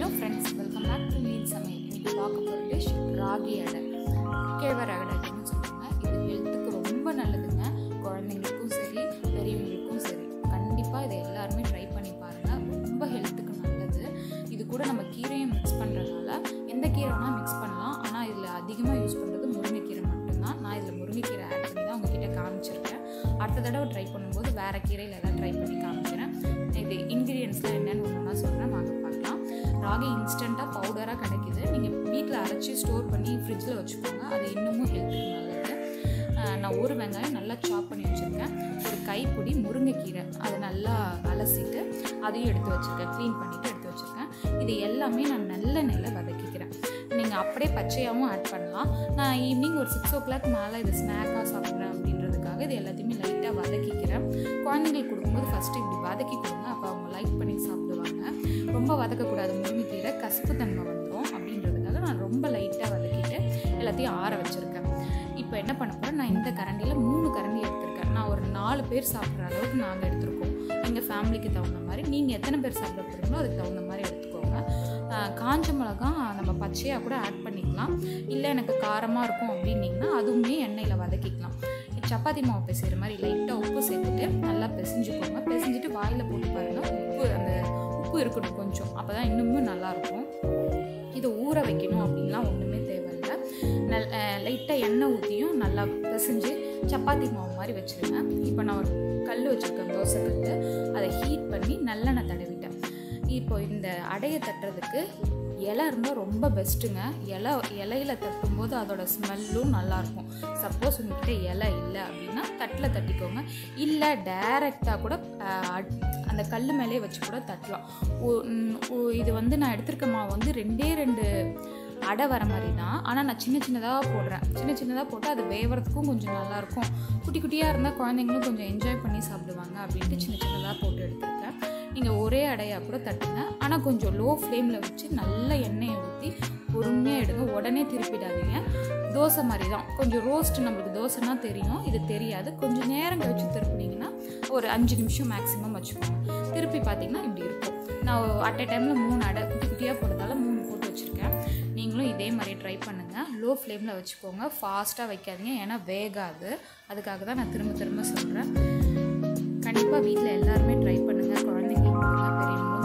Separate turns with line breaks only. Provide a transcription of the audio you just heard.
friends welcome back to மீன் சமையல் இன்னைக்கு பார்க்க போகிற டிஷ் ராகி அடை கேழ்வரகு அடைன்னு சொல்லுவாங்க இது ஹெல்த்துக்கு ரொம்ப நல்லதுங்க குழந்தைங்களுக்கும் சரி பெரியவங்களுக்கும் சரி கண்டிப்பாக இதை எல்லாருமே ட்ரை பண்ணி பாருங்கள் ரொம்ப ஹெல்த்துக்கு நல்லது இது கூட நம்ம கீரையும் மிக்ஸ் பண்ணுறதுனால எந்த கீரை வேணால் மிக்ஸ் பண்ணலாம் ஆனால் இதில் அதிகமாக யூஸ் பண்ணுறது முருங்கைக்கீரை மட்டும்தான் நான் இதில் முருங்கைக்கீரை ஆட் பண்ணி தான் உங்ககிட்ட காமிச்சிருக்கேன் அடுத்த தடவை ட்ரை பண்ணும்போது வேறு கீரையில் ஏதாவது ட்ரை பண்ணி காமிக்கிறேன் இது இன்க்ரீடியன்ஸ்லாம் என்னென்னு ஒன்றா சொல்கிறேன் வாங்க பார்க்கலாம் ராகி இன்ஸ்டண்ட்டாக பவுடராக கிடைக்குது நீங்கள் வீட்டில் அரைச்சி ஸ்டோர் பண்ணி ஃப்ரிட்ஜில் வச்சுக்கோங்க அது இன்னமும் ஹெல்த்துக்கு நல்லது அஹ் நான் ஒரு வெங்காயம் நல்லா சாப் பண்ணி வச்சுருக்கேன் ஒரு கைப்பிடி முருங்கைக்கீரை அதை நல்லா அலசிட்டு அதையும் எடுத்து வச்சுருக்கேன் க்ளீன் பண்ணிவிட்டு எடுத்து வச்சுருக்கேன் இது எல்லாமே நான் நல்ல நெல்லை வதக்கிக்கிறேன் நீங்கள் அப்படியே பச்சையாகவும் ஆட் பண்ணலாம் நான் ஈவினிங் ஒரு சிக்ஸ் ஓ கிளாக் மேலே இது ஸ்நாக்காக சாப்பிட்றேன் அப்படின்றதுக்காக இது எல்லாத்தையுமே லைட்டாக வதக்கிக்கிறேன் குழந்தைங்களுக்கு கொடுக்கும்போது ஃபஸ்ட்டு இப்படி வதக்கி கொடுங்க அப்போ அவங்க லைக் பண்ணி சாப்பிடுவாங்க ரொம்ப வதக்கக்கூடாது முருங்கைக்கீரை கசப்பு தன்மை வந்துடும் அப்படின்றதுக்காக நான் ரொம்ப லைட்டாக வதக்கிட்டு எல்லாத்தையும் ஆற வச்சுருக்கேன் இப்போ என்ன பண்ண போகிறேன் நான் இந்த கரண்டியில் மூணு கரண்டி எடுத்திருக்கேன் நான் ஒரு நாலு பேர் சாப்பிட்ற அளவுக்கு நாங்கள் எடுத்திருக்கோம் எங்கள் ஃபேமிலிக்கு தகுந்த மாதிரி நீங்கள் எத்தனை பேர் சாப்பிட போகிறீங்களோ அதுக்கு தகுந்த மாதிரி எடுத்துக்கோங்க ஆஹ் காஞ்ச மிளகா நம்ம பச்சையாக கூட ஆட் பண்ணிக்கலாம் இல்லை எனக்கு காரமாக இருக்கும் அப்படின்னிங்கன்னா அதுவுமே எண்ணெயில் வதக்கிக்கலாம் சப்பாத்தி மாவு பிசைகிற மாதிரி லைட்டாக உப்பு சேர்த்துட்டு நல்லா பிசைஞ்சுக்கோங்க பிசைஞ்சிட்டு வாயில் போட்டு பாருங்கள் உப்பு அந்த உப்பு இருக்கணும் கொஞ்சம் அப்போ தான் இன்னுமும் நல்லாயிருக்கும் இதை ஊற வைக்கணும் அப்படின்லாம் ஒன்றுமே தேவையில்லை நல் லைட்டாக எண்ணெய் ஊற்றியும் நல்லா பிசைஞ்சு சப்பாத்தி மாவு மாதிரி வச்சுருங்க இப்போ நான் ஒரு கல் வச்சுருக்கேன் தோசை கல் அதை ஹீட் பண்ணி நல்லெண்ணெய் தடவிட்டேன் இப்போ இந்த அடையை தட்டுறதுக்கு இலை இருந்தால் ரொம்ப பெஸ்ட்டுங்க இலை இலையில தட்டும்போது அதோட ஸ்மெல்லும் நல்லாயிருக்கும் சப்போஸ் உங்ககிட்ட இலை இல்லை அப்படின்னா தட்டில் தட்டிக்கோங்க இல்லை டைரெக்டாக கூட ஆஹ், அட்- அந்த கல் மேலே வச்சு கூட தட்டலாம் ஓ- ம், ஓ- இது வந்து நான் எடுத்திருக்க மாவு வந்து ரெண்டே ரெண்டு அடை வர மாதிரி தான் ஆனால் நான் சின்ன சின்னதாக போடுறேன் சின்ன சின்னதாக போட்டு அது வேவறதுக்கும் கொஞ்சம் நல்லாயிருக்கும் குட்டி குட்டியாக இருந்தால் குழந்தைங்களும் கொஞ்சம் என்ஜாய் பண்ணி சாப்பிடுவாங்க அப்படின்ட்டு சின்ன சின்னதாக போட்டு எடுத்திருக்கேன் நீங்கள் ஒரே அடையாக கூட தட்டுங்க ஆனால் கொஞ்சம் லோ ஃப்ளேமில் வச்சு நல்ல எண்ணெயை ஊற்றி பொறுமையாக எடுங்க உடனே திருப்பிடாதீங்க தோசை மாதிரி தான் கொஞ்சம் ரோஸ்ட் நம்மளுக்கு தோசைனா தெரியும் இது தெரியாது கொஞ்சம் நேரம் கழிச்சு திருப்பினீங்கன்னா ஒரு அஞ்சு நிமிஷம் மேக்ஸிமம் வச்சுக்கோங்க திருப்பி பார்த்தீங்கன்னா இப்படி இருக்கும் நான் அட் a டைமில் மூணு அடை குட்டி குட்டியாக போடுறதால மூணு போட்டு வச்சுருக்கேன் நீங்களும் இதே மாதிரி ட்ரை பண்ணுங்கள் லோ ஃப்ளேமில் வச்சுக்கோங்க ஃபாஸ்ட்டாக வைக்காதீங்க ஏன்னா வேகாது அதுக்காக தான் நான் திரும்ப திரும்ப சொல்கிறேன் கண்டிப்பாக வீட்டில் எல்லாருமே ட்ரை பண்ணுங்கள் குழந்தைங்களுக்கு கொடுங்க பெரியவங்களும்